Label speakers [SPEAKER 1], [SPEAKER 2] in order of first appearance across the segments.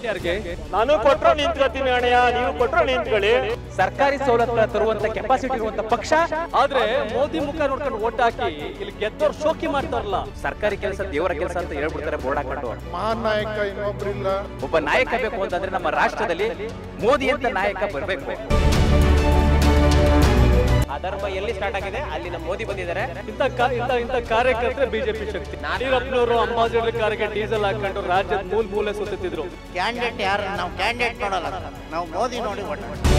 [SPEAKER 1] ನಾನು ಕೊಟ್ರು ನಿಂತ್ಕೊತೀನಿ ಅಣ್ಣಯ್ಯ ನೀವು ಕೊಟ್ರು ನಿಂತ್ಕೊಳ್ಳಿ
[SPEAKER 2] ಸರ್ಕಾರಿ ಸವಲತ್ತುಗಳ ತರುವಂತ ಕೆಪಾಸಿಟಿ ಇರುವಂತ ಪಕ್ಷ
[SPEAKER 3] ಆದ್ರೆ ಮೋದಿ ಮುಖ ನೋಡ್ಕೊಂಡು ಓಟ್ ಹಾಕಿ ಇಲ್ಲಿ ಗೆದ್ದವ್ರು ಶೋಕಿ ಮಾಡ್ತಾರಲ್ಲ
[SPEAKER 2] ಸರ್ಕಾರಿ ಕೆಲಸ ದೇವರ ಕೆಲಸ ಅಂತ ಹೇಳ್ಬಿಡ್ತಾರೆ ಬೋರ್ಡ್ ಹಾಕೊಂಡು
[SPEAKER 4] ಮಹಾನ್ ನಾಯಕ ಇನ್ನೊಬ್ರಿಲ್ಲ
[SPEAKER 2] ಒಬ್ಬ ನಾಯಕ ಬೇಕು ಅಂತಂದ್ರೆ ನಮ್ಮ ರಾಷ್ಟ್ರದಲ್ಲಿ ಮೋದಿ ಅಂತ ನಾಯಕ ಬರಬೇಕು
[SPEAKER 5] ಅಧರ್ಮ ಎಲ್ಲಿ ಸ್ಟಾರ್ಟ್ ಆಗಿದೆ ಅಲ್ಲಿ ನಮ್ಮ ಮೋದಿ ಬಂದಿದ್ದಾರೆ
[SPEAKER 3] ಇಂಥ ಕಾ- ಇಂಥ ಇಂಥ ಕಾರ್ಯಕರ್ತರೆ ಬಿಜೆಪಿ ಶಕ್ತಿ ಯಡಿಯೂರಪ್ಪನವರು ಅಂಬಾಸಿಡರ್ ಕಾರ್ಗೆ ಡೀಸೆಲ್ ಹಾಕೊಂಡು ರಾಜ್ಯದ ಮೂಲ ಮೂಲೆ ಸುತ್ತಿದ್ರು
[SPEAKER 6] ಕ್ಯಾಂಡಿಡೇಟ್ ಯಾರು ನಾವು ಕ್ಯಾಂಡಿಡೇಟ್ ನೋಡಲ್ಲ ನಾವು ಮೋದಿ ನೋಡಿ ಓಟ್ ಮಾಡ್ತೀವಿ.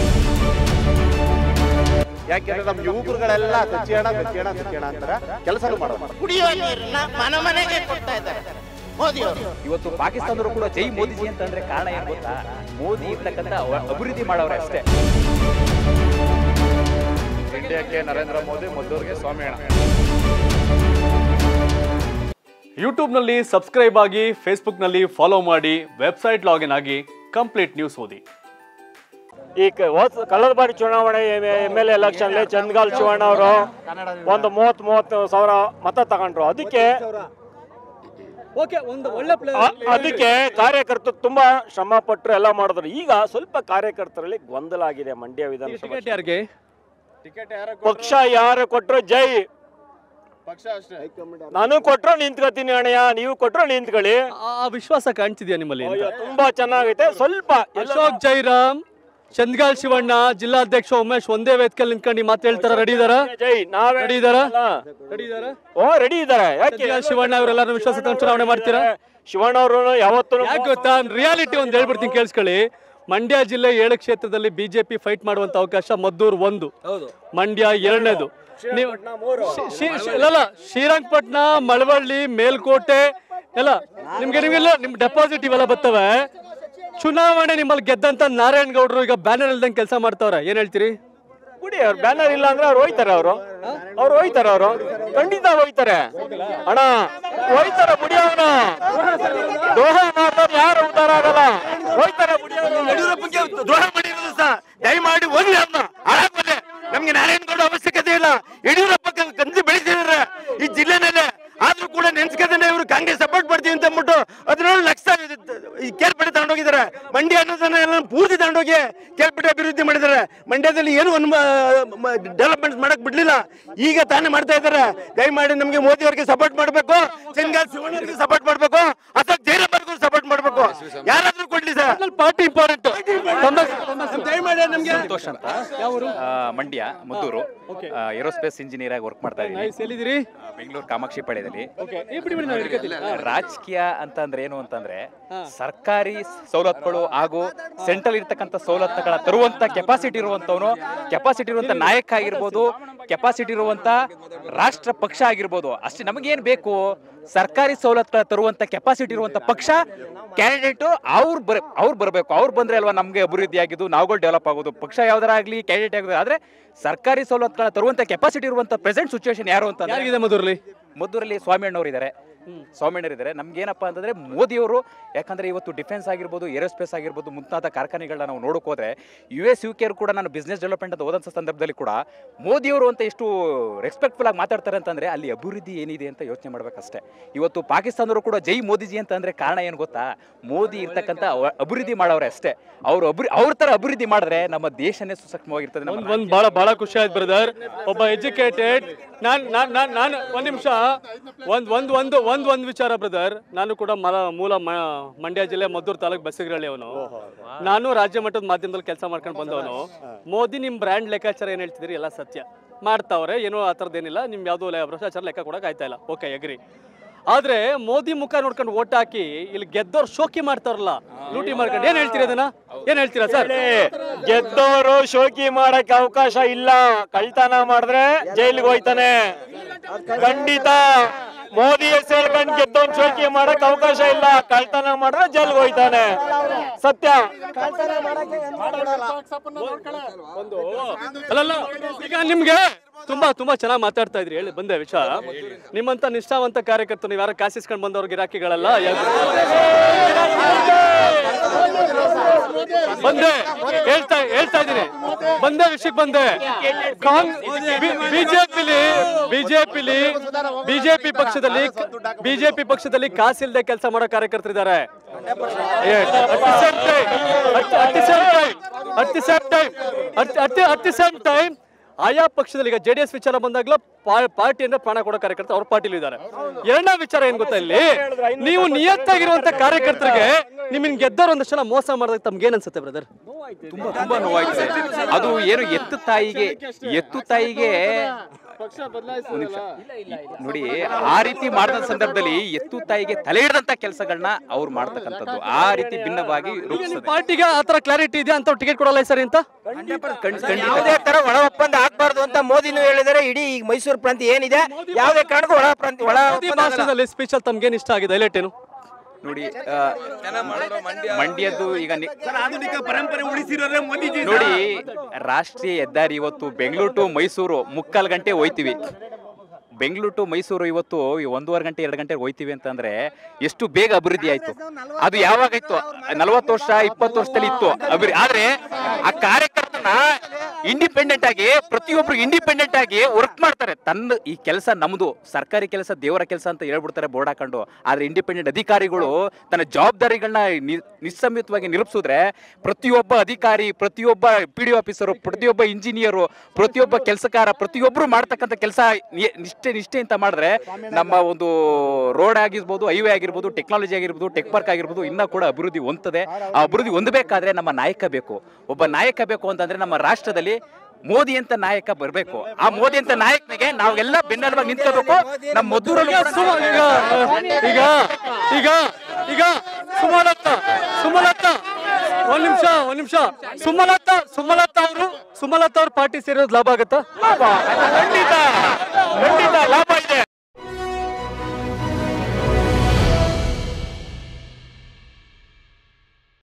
[SPEAKER 4] ಯಾಕೆಂದ್ರೆ ನಮ್ಮ ಯುವಕರುಗಳೆಲ್ಲ ಕಚ್ಚಿಯಣ ಕಚ್ಚಿಯಣ ಕಚ್ಚಿಯಣ ಅಂತಾರೆ ಕೆಲಸನೂ ಮಾಡೋದು
[SPEAKER 6] ಕುಡಿಯುವ ನೀರನ್ನ ಮನೆ ಮನೆಗೆ ಕೊಡ್ತಾ ಇದ್ದಾರೆ ಮೋದಿ ಅವರು
[SPEAKER 2] ಇವತ್ತು ಪಾಕಿಸ್ತಾನದವರು ಕೂಡ ಜೈ ಮೋದಿಜಿ ಅಂತಂದ್ರೆ ಕಾರಣ ಏನ್ ಗೊತ್ತಾ ಮೋದಿ ಇರ್ತಕ್ಕಂಥ ಅವ- ಅಭಿವೃದ್ಧಿ ಮಾಡವ್ರೆ ಅಷ್ಟೇ
[SPEAKER 4] ಇಂಡಿಯಾಕ್ಕೆ ನರೇಂದ್ರ ಮೋದಿ ಮದ್ದೂರಿಗೆ ಸ್ವಾಮಿ ಅಣ್ಣ
[SPEAKER 3] ಯೂಟ್ಯೂಬ್ನಲ್ಲಿ ಸಬ್ಸ್ಕ್ರೈಬ್ ಆಗಿ ಫೇಸ್ಬುಕ್ನಲ್ಲಿ ಫಾಲೋ ಮಾಡಿ ವೆಬ್ಸೈಟ್ ಲಾಗಿನ್ ಆಗಿ ಕಂಪ್ಲೀಟ್ ನ್ಯೂಸ್ ಓದಿ
[SPEAKER 1] ಈ ಕ- ಹೋದ್ ಕಳೆದ ಬಾರಿ ಚುನಾವಣೆ M L election Chandgal Shivanna ಅವರು ಒಂದು ಮೂವತ್ ಮೂವತ್ತು ಸಾವಿರ ಮತ ತಗೊಂಡ್ರು ಅದಕ್ಕೆ
[SPEAKER 3] ಓಕೆ ಒಂದು ಒಳ್ಳೆ
[SPEAKER 1] ಅ- ಅದಕ್ಕೆ ಕಾರ್ಯಕರ್ತರು ತುಂಬಾ ಶ್ರಮ ಪಟ್ಟರು ಎಲ್ಲ ಮಾಡಿದ್ರು ಈಗ ಸ್ವಲ್ಪ ಕಾರ್ಯಕರ್ತರಲ್ಲಿ ಗೊಂದಲ ಆಗಿದೆ ಮಂಡ್ಯ ವಿಧಾನಸಭೆ
[SPEAKER 3] ಟಿಕೆಟ್ ಯಾರಿಗೆ
[SPEAKER 1] ಪಕ್ಷ ಯಾರು ಕೊಟ್ರು ಜೈ
[SPEAKER 4] ಪಕ್ಷ ಅಷ್ಟೇ
[SPEAKER 1] ನಾನು ಕೊಟ್ರು ನಿಂತ್ಕೊತೀನಿ ಅಣ್ಣಯ್ಯ ನೀವು ಕೊಟ್ರು ನಿಂತ್ಕೊಳ್ಳಿ
[SPEAKER 3] ಆ ಆ ವಿಶ್ವಾಸ ಕಾಣ್ತಿದ್ಯಾ ನಿಮ್ಮಲ್ಲಿ ಅಂತ?
[SPEAKER 1] ಅಯ್ಯೋ, ತುಂಬಾ ಚೆನ್ನಾಗೈತೆ ಸ್ವಲ್ಪ ಎಲ್ಲ-
[SPEAKER 3] ಅಶೋಕ್ ಜೈರಾಮ್ ಚಂದ್ಗಾಲ್ ಶಿವಣ್ಣ ಜಿಲ್ಲಾಧ್ಯಕ್ಷ ಉಮೇಶ್ ಒಂದೇ ವೇದಿಕೆಯಲ್ಲಿ ನಿಂತ್ಕೊಂಡು ಈ ಮಾತು ಹೇಳ್ತಾರ ರೆಡಿ ಇದಾರ
[SPEAKER 1] ಜೈ ನಾವೇ
[SPEAKER 3] ರೆಡಿ ಇದಾರ
[SPEAKER 1] ಅಲ್ಲ.
[SPEAKER 3] ರೆಡಿ ಇದಾರ
[SPEAKER 1] ಓ ರೆಡಿ ಇದಾರೆ ಯಾಕೆ
[SPEAKER 3] ಚಂದ್ಗಾಲ್ ಶಿವಣ್ಣ ಅವರೆಲ್ಲರೂ ವಿಶ್ವಾಸ ತಗೊಂಡು ಚುನಾವಣೆ ಮಾಡ್ತೀರಾ
[SPEAKER 1] ಶಿವಣ್ಣ ಅವರು ಯಾವತ್ತೂ
[SPEAKER 3] ಯಾಕೆ ಗೊತ್ತಾ ರಿಯಾಲಿಟಿ ಒಂದು ಹೇಳ್ಬಿಡ್ತೀನಿ ಕೇಳಿಸ್ಕೊಳ್ಳಿ ಮಂಡ್ಯ ಜಿಲ್ಲೆ ಏಳು ಕ್ಷೇತ್ರದಲ್ಲಿ ಬಿಜೆಪಿ ಫೈಟ್ ಮಾಡುವಂತ ಅವಕಾಶ ಮದ್ದೂರು ಒಂದು ಮಂಡ್ಯ ಎರಡನೇದು ನೀವು ಶಿ- ಶಿ- ಶಿ- ಅಲ್ಲಲ್ಲ ಶ್ರೀರಂಗಪಟ್ಟಣ ಮಳವಳ್ಳಿ ಮೇಲ್ಕೋಟೆ ಎಲ್ಲ ನಿಮ್ಗೆ ನಿಮ್ಗೆಲ್ಲ ನಿಮ್ ಡೆಪಾಸಿಟ್ ಇವೆಲ್ಲ ಬರ್ತವೆ ಚುನಾವಣೆ ನಿಮ್ಮಲ್ಲಿ ಗೆದ್ದಂತ ನಾರಾಯಣ ಗೌಡರು ಈಗ ಬ್ಯಾನರ್ ಇಲ್ದಂಗೆ ಕೆಲಸ ಮಾಡ್ತಾವ್ರೆ ಏನ್ ಹೇಳ್ತೀರಿ
[SPEAKER 1] ಬಿಡಿ ಅವ್ರು ಬ್ಯಾನರ್ ಇಲ್ಲ ಅಂದ್ರೆ ಅವ್ರು ಹೋಯ್ತಾರೆ ಅವರು ಅವ್ರು ಹೋಯ್ತಾರೆ ಅವರು ಖಂಡಿತ ಹೋಯ್ತಾರೆ ಅಣ್ಣ ಹೋಯ್ತಾರೆ ಬಿಡಿ ಅವನು ದ್ರೋಹ ಮಾಡಿದವ್ರು ಯಾರು ಉದ್ಧಾರ ಆಗಲ್ಲ ಹೋಯ್ತಾರೆ ಬಿಡಿ ಅವ್ರು.
[SPEAKER 7] ಯಡಿಯೂರಪ್ಪಗೆ ದ್ರೋಹ ಮಾಡಿರೋದು ಸಹ ದಯಮಾಡಿ ಹೋಗ್ಲಿ ಅವ್ನ ಹಾಳಾಗ್ಬಲ್ಲೆ ನಮ್ಗೆ ನಾರಾಯಣಗೌಡ ಅವಶ್ಯಕತೆ ಇಲ್ಲ ಯಡಿಯೂರಪ್ಪ ಕ- ಕಂದು ಬೆಳೆಸಿದಾರೆ ಈ ಜಿಲ್ಲೆನಲ್ಲೇ ಆದ್ರೂ ಕೂಡ ನೆನ್ಸ್ಕದೇನೆ ಇವರು ಕಾಂಗ್ರೆಸ್ ಸಪೋರ್ಟ್ ಮಾಡ್ತೀವಿ ಅಂತ ಅಂದ್ಬಿಟ್ಟು ಹದಿನೇಳು ಲಕ್ಷ ಈ ಕೇಳ್ಪಟ್ಟೆ ತಗೊಂಡೋಗಿದ್ದಾರೆ ಮಂಡ್ಯ ಅನ್ನೋದನ್ನ ಎಲ್ಲ ಪೂರ್ತಿ ತಗೊಂಡೋಗಿ ಕೇಳ್ಪಟ್ಟೆ ಅಭಿವೃದ್ಧಿ ಮಾಡಿದ್ದಾರೆ ಮಂಡ್ಯದಲ್ಲಿ ಏನು ಒಂದು ಡೆವಲಪ್ಮೆಂಟ್ ಮಾಡಕ್ ಬಿಡ್ಲಿಲ್ಲ ಈಗ ತಾನೇ ಮಾಡ್ತಾ ಇದ್ದಾರೆ ದಯಮಾಡಿ ನಮ್ಗೆ ಮೋದಿ ಅವರಿಗೆ ಸಪೋರ್ಟ್ ಮಾಡಬೇಕು ಚಂದ್ಗಾಲ್ ಶಿವಣ್ಣರಿಗೆ ಸಪೋರ್ಟ್ ಮಾಡಬೇಕು ಅಥವಾ ಜಯರಾಮರ್ಗೂ ಸಪೋರ್ಟ್ ಮಾಡಬೇಕು ಯಾರಾದ್ರೂ ಕೊಡ್ಲಿ ಸರ್
[SPEAKER 3] ಪಾರ್ಟಿ ಇಂಪಾರ್ಟೆಂಟ್
[SPEAKER 7] ದಯಮಾಡಿ ನಮ್ಗೆ
[SPEAKER 2] ಸಂತೋಷ್ ಅಂತ ಆ, ಮಂಡ್ಯ ಮದ್ದೂರು ಏರೋಸ್ಪೇಸ್ ಇಂಜಿನಿಯರ್ ಆಗಿ ವರ್ಕ್ ಮಾಡ್ತಾ ಇದ್ದೀನಿ
[SPEAKER 3] ಎಲ್ಲಿದ್ದೀರಿ
[SPEAKER 2] ಬೆಂಗಳೂರು ಕಾಮಾಕ್ಷಿ ಪಾಳ್ಯದಲ್ಲಿ
[SPEAKER 3] ಈ ಬಿಡಿ ಬಿಡಿ ನಾವು ಹಿಡ್ಕೊತೀವಿ.
[SPEAKER 2] ರಾಜಕೀಯ ಅಂತಂದ್ರೆ ಏನು ಅಂತಂದ್ರೆ ಸರ್ಕಾರಿ ಸವಲತ್ತುಗಳು ಹಾಗೂ ಸೆಂಟ್ರಲ್ ಇರ್ತಕ್ಕಂಥ ಸವಲತ್ತುಗಳ ತರುವಂತ ಕೆಪಾಸಿಟಿ ಇರುವಂತವನು ಕೆಪಾಸಿಟಿ ಇರುವಂತ ನಾಯಕ ಆಗಿರ್ಬೋದು ಕೆಪಾಸಿಟಿ ಇರುವಂತ ರಾಷ್ಟ್ರ ಪಕ್ಷ ಆಗಿರ್ಬೋದು ಅಷ್ಟೇ ನಮಗೇನ್ ಬೇಕು ಸರ್ಕಾರಿ ಸವಲತ್ತುಗಳ ತರುವಂತ ಕೆಪಾಸಿಟಿ ಇರುವಂತ ಪಕ್ಷ ಕ್ಯಾಂಡಿಡೇಟು ಅವ್ರು ಬರ ಅವ್ರು ಬರಬೇಕು ಅವ್ರು ಬಂದ್ರೆ ಅಲ್ವಾ ನಮಗೆ ಅಭಿವೃದ್ಧಿ ಆಗಿದ್ದು ನಾವುಗಳು ಡೆವಲಪ್ ಆಗೋದು ಪಕ್ಷ ಯಾವ್ದಾರಾಗ್ಲಿ ಕ್ಯಾಂಡಿಡೇಟ್ ಆಗೋದು ಆದ್ರೆ ಸರ್ಕಾರಿ ಸವಲತ್ತುಗಳ ತರುವಂತ ಕೆಪಾಸಿಟಿ ಇರುವಂತ ಪ್ರೆಸೆಂಟ್ ಸಿಚುವೇಶನ್ ಯಾರು ಅಂತ
[SPEAKER 3] ಯಾರಿಗಿದೆ ಮಧುರ್ಲಿ
[SPEAKER 2] ಮದ್ದೂರಲ್ಲಿ ಸ್ವಾಮಿಯಣ್ಣವ್ರು ಇದ್ದಾರೆ ಸ್ವಾಮಿಯಣ್ಣರು ಇದ್ದಾರೆ ನಮ್ಗೇನಪ್ಪ ಅಂತಂದ್ರೆ ಮೋದಿಯವರು ಯಾಕಂದ್ರೆ ಇವತ್ತು ಡಿಫೆನ್ಸ್ ಆಗಿರ್ಬೋದು ಏರೋಸ್ಪೇಸ್ ಆಗಿರ್ಬೋದು ಮುಂತಾದ ಕಾರ್ಖಾನೆಗಳನ್ನ ನಾವು ನೋಡೋಕೆ ಹೋದ್ರೆ ಯು ಎಸ್ ಯು ಕೆ ಕೂಡ ನಾನು ಬಿಸ್ನೆಸ್ ಡೆವಲಪ್ಮೆಂಟ್ ಅಂತ ಹೋದಂಥ ಸಂದರ್ಭದಲ್ಲಿ ಕೂಡ ಮೋದಿಯವರು ಅಂತ ಎಷ್ಟು ರೆಸ್ಪೆಕ್ಟ್ಫುಲ್ ಆಗಿ ಮಾತಾಡ್ತಾರೆ ಅಂತಂದ್ರೆ ಅಲ್ಲಿ ಅಭಿವೃದ್ಧಿ ಏನಿದೆ ಅಂತ ಯೋಚನೆ ಮಾಡ್ಬೇಕಷ್ಟೇ ಇವತ್ತು ಪಾಕಿಸ್ತಾನದವರು ಕೂಡ ಜೈ ಮೋದಿಜಿ ಅಂತ ಅಂದ್ರೆ ಕಾರಣ ಏನು ಗೊತ್ತಾ ಮೋದಿ ಇರ್ತಕ್ಕಂಥ ಅವ- ಅಭಿವೃದ್ಧಿ ಮಾಡವ್ರೆ ಅಷ್ಟೇ ಅವ್ರು ಅಭಿವೃ ಅವ್ರ ತರ ಅಭಿವೃದ್ಧಿ ಮಾಡಿದ್ರೆ ನಮ್ಮ ದೇಶನೇ ಸುಸಕ್ತವಾಗಿರ್ತದೆ ನಮ್ಮ
[SPEAKER 3] ಒಂದ್ ಒಂದ್ ಬಹಳ ಬಹಳ ಖುಷಿ ಆಯ್ತು ಬ್ರದರ್ ಒಬ್ಬ ಎಜುಕೇಟೆಡ್ ನಾನ್ ನಾನ್ ನಾನ್ ನಾನು ಒಂದ್ ನಿಮಿಷ ಒಂದ್ ಒಂದ್ ಒಂದು ಒಂದ್ ಒಂದ್ ವಿಚಾರ ಬ್ರದರ್ ನಾನು ಕೂಡ ಮಲ ಮೂಲ ಮ- ಮಂಡ್ಯ ಜಿಲ್ಲೆ ಮದ್ದೂರು ತಾಲೂಕು ಬಸಗರಳ್ಳಿ ಅವನು ನಾನು ರಾಜ್ಯ ಮಟ್ಟದ ಮಾಧ್ಯಮದಲ್ಲಿ ಕೆಲಸ ಮಾಡ್ಕೊಂಡು ಬಂದವನು ಮೋದಿ ನಿಮ್ ಬ್ರ್ಯಾಂಡ್ ಲೆಕ್ಕಾಚಾರ ಏನ್ ಹೇಳ್ತಿದ್ರಿ ಎಲ್ಲ ಸತ್ಯ ಮಾಡ್ತಾವ್ರೆ ಏನೋ ಆ ಥರದ್ದೇನಿಲ್ಲ ನಿಮ್ ಯಾವ್ದು ಲೆ- ಭ್ರಷ್ಟಾಚಾರ ಲೆಕ್ಕ ಕೊಡಕ್ ಆಯ್ತಾ ಇಲ್ಲ ಓಕೆ ಅಗ್ರಿ ಆದ್ರೆ ಮೋದಿ ಮುಖ ನೋಡ್ಕೊಂಡು ಓಟ್ ಹಾಕಿ ಇಲ್ಲಿ ಗೆದ್ದವ್ರು ಶೋಕಿ ಮಾಡ್ತಾರಲ್ಲ ಲೂಟಿ ಮಾಡ್ಕೊಂಡು ಏನ್ ಹೇಳ್ತೀರಿ ಅದನ್ನ ಏನ್ ಹೇಳ್ತೀರಾ ಸರ್
[SPEAKER 1] ಗೆದ್ದವರು ಶೋಕಿ ಮಾಡಕ್ ಅವಕಾಶ ಇಲ್ಲ ಕಳ್ತನ ಮಾಡಿದ್ರೆ ಜೈಲಿಗೆ ಹೋಯ್ತಾನೆ ಖಂಡಿತ ಮೋದಿ ಸೇರ್ಕೊಂಡ್ ಗೆದ್ದವನ್ ಶೋಕಿ ಮಾಡಕ್ ಅವಕಾಶ ಇಲ್ಲ ಕಳ್ತನ ಮಾಡಿದ್ರೆ ಜೈಲಿಗೆ ಹೋಯ್ತಾನೆ ಸತ್ಯ
[SPEAKER 3] ಒಂದು ಅಲ್ಲಲ್ಲ ಈಗ ನಿಮ್ಗೆ ತುಂಬಾ ತುಂಬಾ ಚೆನ್ನಾಗಿ ಮಾತಾಡ್ತಾ ಇದ್ರಿ ಹೇಳಿ ಬಂದೆ ವಿಷಯ ನಿಮ್ಮಂತ ನಿಷ್ಠಾವಂತ ಕಾರ್ಯಕರ್ತರು ನೀವು ಯಾರು ಕಾಸಿಸ್ಕೊಂಡು ಬಂದವ್ರ ಗಿರಾಕಿಗಳಲ್ಲ ಯಾವ್ದು- ಬಂದೆ ಹೇಳ್ತಾ ಹೇಳ್ತಾ ಇದ್ದೀನಿ ಬಂದೆ ವಿಷಯಕ್ಕೆ ಬಂದೆ ಬಿಜೆಪಿಲಿ ಬಿಜೆಪಿಲಿ ಬಿಜೆಪಿ ಪಕ್ಷದಲ್ಲಿ ಬಿಜೆಪಿ ಪಕ್ಷದಲ್ಲಿ ಕಾಸಿಲ್ದೆ ಕೆಲಸ ಮಾಡೋ ಕಾರ್ಯಕರ್ತರಿದ್ದಾರೆ ಅಟ್ ದಿ ಸೇಮ್ ಟೈಮ್ ಆಯಾ ಪಕ್ಷದಲ್ಲಿ ಈಗ ಜೆ ಡಿ ಎಸ್ ವಿಚಾರ ಬಂದಾಗ್ಲೂ ಪಾರ್ಟಿ ಅಂದ್ರೆ ಪ್ರಾಣ ಕೊಡೋ ಕಾರ್ಯಕರ್ತರು ಅವ್ರ ಪಾರ್ಟಿಲಿ ಇದ್ದಾರೆ ಎರಡನೇ ವಿಚಾರ ಏನ್ ಗೊತ್ತಾ ಇಲ್ಲಿ ನೀವು ನಿಯತ್ತಾಗಿರುವಂತ ಕಾರ್ಯಕರ್ತರಿಗೆ ನಿಮ್ಮನ್ ಗೆದ್ದವ್ರು ಒಂದಷ್ಟು ಜನ ಮೋಸ ಮಾಡಿದಾಗ ತಮ್ಗೆ ಏನ್ ಅನ್ಸುತ್ತೆ ಬ್ರದರ್
[SPEAKER 2] ತುಂಬಾ ತುಂಬಾ ನೋವಾಯ್ತು ಅದು ಏನು ಎತ್ತು ತಾಯಿಗೆ ಎತ್ತು ತಾಯಿಗೆ ಒಂದ್ ನಿಮಿಷ. ನೋಡಿ ಆ ರೀತಿ ಮಾಡಿದ ಸಂದರ್ಭದಲ್ಲಿ ಎತ್ತು ತಾಯಿಗೆ ತಲೆ ಹಿಡಿದಂತ ಕೆಲಸಗಳನ್ನ ಅವ್ರು ಮಾಡ್ತಕ್ಕಂಥದ್ದು ಆ ರೀತಿ ಭಿನ್ನವಾಗಿ ರೂಪಿಸ್ತದೆ
[SPEAKER 3] ಪಾರ್ಟಿಗೆ ಆತರ ಕ್ಲಾರಿಟಿ ಇದೆ ಅಂತ ಟಿಕೆಟ್ ಕೊಡಲ್ಲ ಸರಿ ಅಂತ
[SPEAKER 5] ಯಾವುದೇ ತರ ಒಳ ಒಪ್ಪಂದ ಆಗ್ಬಾರ್ದು ಅಂತ ಮೋದಿನೂ ಹೇಳಿದರೆ ಇಡೀ ಈ ಮೈಸೂರು ಪ್ರಾಂತ ಏನಿದೆ ಯಾವುದೇ ಕಾರಣಕ್ಕೂ ಒಳ ಪ್ರಾಂತ ಒಳ
[SPEAKER 3] ಮೋದಿ
[SPEAKER 5] ಒಪ್ಪಂದ ಆಗಲ್ಲ.
[SPEAKER 3] ಭಾಷಣದಲ್ಲಿ ಸ್ಪೀಚ್ ಅಲ್ಲಿ ತಮ್ಗೇನ್ ಇಷ್ಟ ಆಗಿದೆ ಹೈಲೈಟ್ ಏನು
[SPEAKER 2] ನೋಡಿ ಆ, ಮಂಡ್ಯದ್ದು ಈಗ ನಿ-
[SPEAKER 7] ಆಧುನಿಕ ಪರಂಪರೆ ಉಳಿಸಿರೋರೆ ಮೋದಿಜಿ
[SPEAKER 2] ನೋಡಿ ರಾಷ್ಟ್ರೀಯ ಹೆದ್ದಾರಿ ಇವತ್ತು ಬೆಂಗಳೂರು ಟು ಮೈಸೂರು ಮುಕ್ಕಾಲು ಗಂಟೆ ಹೋಯ್ತೀವಿ ಬೆಂಗಳೂರು ಟು ಮೈಸೂರು ಇವತ್ತು ಈ ಒಂದೂವರೆ ಗಂಟೆ ಎರಡು ಗಂಟೆಗೆ ಹೋಯ್ತೀವಿ ಅಂತಂದ್ರೆ ಎಷ್ಟು ಬೇಗ ಅಭಿವೃದ್ಧಿ ಆಯ್ತು ಅದು ಯಾವಾಗ ಇತ್ತು ನಲವತ್ತು ವರ್ಷ ಇಪ್ಪತ್ತು ವರ್ಷದಲ್ಲಿ ಇತ್ತು ಅಭಿವೃದ್ಧಿ ಆದ್ರೆ ಆ ಕಾರ್ಯಕರ್ತನ ಇಂಡಿಪೆಂಡೆಂಟ್ ಆಗಿ ಪ್ರತಿಯೊಬ್ರು ಇಂಡಿಪೆಂಡೆಂಟ್ ಆಗಿ ವರ್ಕ್ ಮಾಡ್ತಾರೆ ತನ್ನ ಈ ಕೆಲಸ ನಮ್ದು ಸರ್ಕಾರಿ ಕೆಲಸ ದೇವರ ಕೆಲಸ ಅಂತ ಹೇಳ್ಬಿಡ್ತಾರೆ ಬೋರ್ಡ್ ಹಾಕೊಂಡು ಆದ್ರೆ ಇಂಡಿಪೆಂಡೆಂಟ್ ಅಧಿಕಾರಿಗಳು ತನ್ನ ಜವಾಬ್ದಾರಿಗಳನ್ನ ನಿ- ನಿಸ್ಸಂಯುತವಾಗಿ ನಿರೂಪಿಸಿದ್ರೆ ಪ್ರತಿಯೊಬ್ಬ ಅಧಿಕಾರಿ ಪ್ರತಿಯೊಬ್ಬ ಪಿ ಡಿ ಆಫೀಸರು ಪ್ರತಿಯೊಬ್ಬ ಇಂಜಿನಿಯರು ಪ್ರತಿಯೊಬ್ಬ ಕೆಲಸಕಾರ ಪ್ರತಿಯೊಬ್ಬರು ಮಾಡ್ತಕ್ಕಂಥ ಕೆಲಸ ನಿಷ್ಠೆ ನಿಷ್ಠೆ ಅಂತ ಮಾಡಿದ್ರೆ ನಮ್ಮ ಒಂದು ರೋಡ್ ಆಗಿರ್ಬೋದು ಹೈವೇ ಆಗಿರ್ಬೋದು ಟೆಕ್ನಾಲಜಿ ಆಗಿರ್ಬೋದು ಟೆಕ್ ಪಾರ್ಕ್ ಆಗಿರ್ಬೋದು ಇನ್ನ ಕೂಡ ಅಭಿವೃದ್ಧಿ ಹೊಂದದೆ ಆ ಅಭಿವೃದ್ಧಿ ಹೊಂದಬೇಕಾದ್ರೆ ನಮ್ಮ ನಾಯಕ ಬೇಕು ಒಬ್ಬ ನಾಯಕ ಬೇಕು ಅಂತಂದ್ರೆ ನಮ್ಮ ರಾಷ್ಟ್ರದಲ್ಲಿ ಮೋದಿ ಅಂತ ನಾಯಕ ಬರಬೇಕು ಆ ಮೋದಿ ಅಂತ ನಾಯಕನಿಗೆ ನಾವೆಲ್ಲ ಬೆನ್ನೆಲುಬಾಗಿ ನಿಂತ್ಕೋಬೇಕು ನಮ್ಮ ಮದ್ದೂರಲ್ಲಿ
[SPEAKER 3] ಈಗ ಸುಮ- ಈಗ ಈಗ ಈಗ ಈಗ ಸುಮಲತಾ ಸುಮಲತಾ ಒಂದ್ ನಿಮಿಷ ಒಂದ್ ನಿಮಿಷ ಸುಮಲತಾ ಸುಮಲತಾ ಅವರು ಸುಮಲತಾ ಅವ್ರ ಪಾರ್ಟಿ ಸೇರೋದು ಲಾಭ ಆಗತ್ತಾ
[SPEAKER 1] ಖಂಡಿತ ಖಂಡಿತ ಲಾಭ